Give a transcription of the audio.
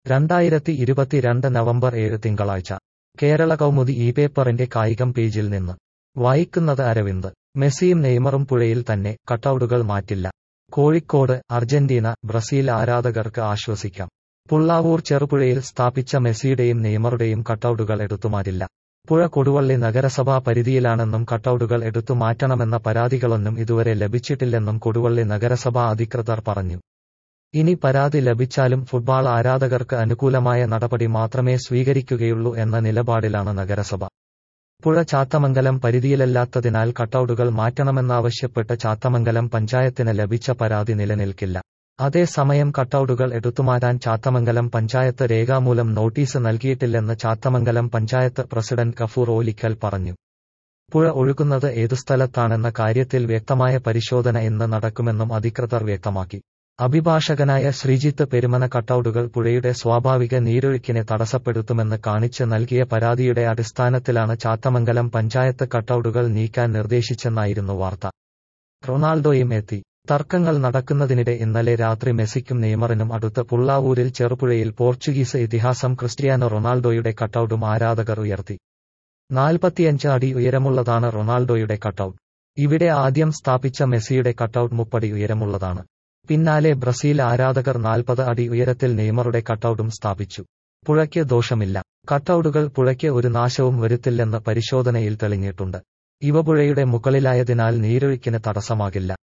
രണ്ടായിരത്തി ഇരുപത്തിരണ്ട് നവംബർ ഏഴ് തിങ്കളാഴ്ച കേരള കൗമുദി ഈ പേപ്പറിന്റെ കായികം പേജിൽ നിന്ന് വായിക്കുന്നത് അരവിന്ദ് മെസ്സിയും നെയ്മറും പുഴയിൽ തന്നെ കട്ടൗട്ടുകൾ മാറ്റില്ല കോഴിക്കോട് അർജന്റീന ബ്രസീൽ ആരാധകർക്ക് ആശ്വസിക്കാം പുള്ളാവൂർ ചെറുപുഴയിൽ സ്ഥാപിച്ച മെസ്സിയുടെയും നെയ്മറുടെയും കട്ടൗട്ടുകൾ എടുത്തുമാറ്റില്ല പുഴ കൊടുവള്ളി നഗരസഭാ പരിധിയിലാണെന്നും കട്ടൗട്ടുകൾ എടുത്തു മാറ്റണമെന്ന പരാതികളൊന്നും ഇതുവരെ ലഭിച്ചിട്ടില്ലെന്നും കൊടുവള്ളി നഗരസഭാ അധികൃതർ പറഞ്ഞു ഇനി പരാതി ലഭിച്ചാലും ഫുട്ബോൾ ആരാധകർക്ക് അനുകൂലമായ നടപടി മാത്രമേ സ്വീകരിക്കുകയുള്ളൂ എന്ന നിലപാടിലാണ് നഗരസഭ പുഴ ചാത്തമംഗലം പരിധിയിലല്ലാത്തതിനാൽ കട്ടൗട്ടുകൾ മാറ്റണമെന്നാവശ്യപ്പെട്ട് ചാത്തമംഗലം പഞ്ചായത്തിന് ലഭിച്ച പരാതി നിലനിൽക്കില്ല അതേസമയം കട്ടൗട്ടുകൾ എടുത്തുമാറ്റാൻ ചാത്തമംഗലം പഞ്ചായത്ത് രേഖാമൂലം നോട്ടീസ് നൽകിയിട്ടില്ലെന്ന് ചാത്തമംഗലം പഞ്ചായത്ത് പ്രസിഡന്റ് കഫൂർ ഓലിക്കൽ പറഞ്ഞു പുഴ ഒഴുകുന്നത് ഏതു സ്ഥലത്താണെന്ന കാര്യത്തിൽ വ്യക്തമായ പരിശോധന ഇന്ന് നടക്കുമെന്നും അധികൃതർ വ്യക്തമാക്കി അഭിഭാഷകനായ ശ്രീജിത്ത് പെരുമന കട്ടൗട്ടുകൾ പുഴയുടെ സ്വാഭാവിക നീരൊഴുക്കിനെ തടസ്സപ്പെടുത്തുമെന്ന് കാണിച്ച് നൽകിയ പരാതിയുടെ അടിസ്ഥാനത്തിലാണ് ചാത്തമംഗലം പഞ്ചായത്ത് കട്ടൗട്ടുകൾ നീക്കാൻ നിർദ്ദേശിച്ചെന്നായിരുന്നു വാർത്ത റൊണാൾഡോയും എത്തി തർക്കങ്ങൾ നടക്കുന്നതിനിടെ ഇന്നലെ രാത്രി മെസ്സിക്കും നെയ്മറിനും അടുത്ത് പുള്ളാവൂരിൽ ചെറുപുഴയിൽ പോർച്ചുഗീസ് ഇതിഹാസം ക്രിസ്റ്റിയാനോ റൊണാൾഡോയുടെ കട്ടൗട്ടും ആരാധകർ ഉയർത്തി നാൽപ്പത്തിയഞ്ച് അടി ഉയരമുള്ളതാണ് റൊണാൾഡോയുടെ കട്ടൗട്ട് ഇവിടെ ആദ്യം സ്ഥാപിച്ച മെസ്സിയുടെ കട്ടൗട്ട് മുപ്പടി ഉയരമുള്ളതാണ് പിന്നാലെ ബ്രസീൽ ആരാധകർ നാൽപ്പത് അടി ഉയരത്തിൽ നെയ്മറുടെ കട്ടൗട്ടും സ്ഥാപിച്ചു പുഴയ്ക്ക് ദോഷമില്ല കട്ടൗട്ടുകൾ പുഴയ്ക്ക് ഒരു നാശവും വരുത്തില്ലെന്ന് പരിശോധനയിൽ തെളിഞ്ഞിട്ടുണ്ട് ഇവ പുഴയുടെ മുകളിലായതിനാൽ നീരൊഴുക്കിന് തടസ്സമാകില്ല